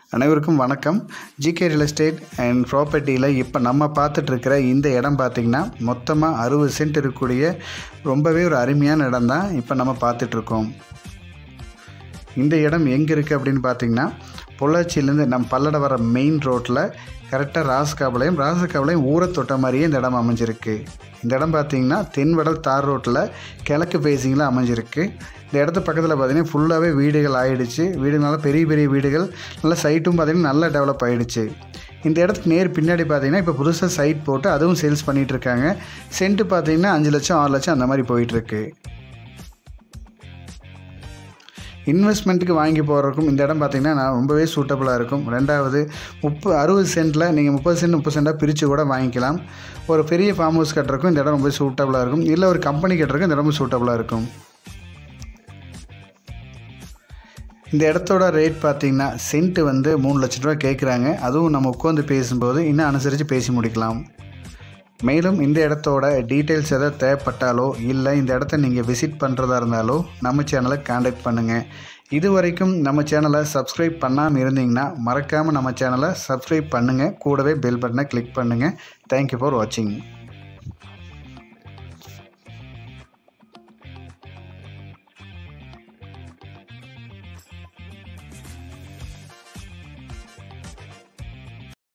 அனைவருக்கும் வணக்கம் GK real estate and ப்ராப்பர்ட்டியில் இப்போ நம்ம பார்த்துட்டு இருக்கிற இந்த இடம் பார்த்திங்கன்னா மொத்தமாக அறுபது சென்ட் இருக்கக்கூடிய ரொம்பவே ஒரு அருமையான இடம் தான் இப்போ நம்ம பார்த்துட்ருக்கோம் இந்த இடம் எங்கே இருக்குது அப்படின்னு பார்த்தீங்கன்னா பொள்ளாச்சியிலேருந்து நம்ம பல்லட வர மெயின் ரோட்டில் கரெக்டாக ராசகாபாளையம் ராசகாபாளையம் ஊரை தொட்ட மாதிரியே இந்த இடம் அமைஞ்சிருக்கு இந்த இடம் பார்த்தீங்கன்னா தென்வடல் தார் ரோட்டில் கிழக்கு ஃபேஸிங்கில் அமைஞ்சிருக்கு இந்த இடத்து பக்கத்தில் பார்த்தீங்கன்னா ஃபுல்லாகவே வீடுகள் ஆயிடுச்சு வீடுனால பெரிய பெரிய வீடுகள் நல்ல சைட்டும் பார்த்தீங்கன்னா நல்லா டெவலப் ஆயிடுச்சு இந்த இடத்துக்கு நேர் பின்னாடி பார்த்தீங்கன்னா இப்போ புதுசாக சைட் போட்டு அதுவும் சேல்ஸ் பண்ணிகிட்டு இருக்காங்க சென்ட்டு பார்த்தீங்கன்னா அஞ்சு லட்சம் ஆறு லட்சம் அந்த மாதிரி போயிட்டுருக்கு இன்வெஸ்ட்மெண்ட்டுக்கு வாங்கி போகிறதுக்கும் இந்த இடம் பார்த்திங்கன்னா நான் ரொம்பவே சூட்டபுளாக இருக்கும் ரெண்டாவது முப்ப அறுபது சென்ட்டில் நீங்கள் முப்பது சென்ட் முப்பது சென்ட்டாக பிரித்து கூட வாங்கிக்கலாம் ஒரு பெரிய ஃபார்ம் ஹவுஸ் கட்டுறதுக்கும் இந்த இடம் ரொம்ப சூட்டபுளாக இருக்கும் இல்லை ஒரு கம்பெனி கட்டுறதுக்கும் இந்த இடம் சூட்டபுளாக இருக்கும் இந்த இடத்தோட ரேட் பார்த்தீங்கன்னா சென்ட்டு வந்து மூணு லட்ச ரூபா கேட்குறாங்க அதுவும் நம்ம உட்காந்து பேசும்போது இன்னும் அனுசரித்து பேசி முடிக்கலாம் மேலும் இந்த இடத்தோட டீட்டெயில்ஸ் எதாவது தேவைப்பட்டாலோ இல்லை இந்த இடத்த நீங்கள் விசிட் பண்ணுறதா இருந்தாலோ நம்ம சேனலை காண்டாக்ட் பண்ணுங்கள் இது வரைக்கும் நம்ம சேனலை சப்ஸ்கிரைப் பண்ணாமல் இருந்தீங்கன்னா மறக்காமல் நம்ம சேனலை சப்ஸ்கிரைப் பண்ணுங்கள் கூடவே பெல் பட்டனை கிளிக் பண்ணுங்கள் தேங்க்யூ ஃபார் வாட்சிங்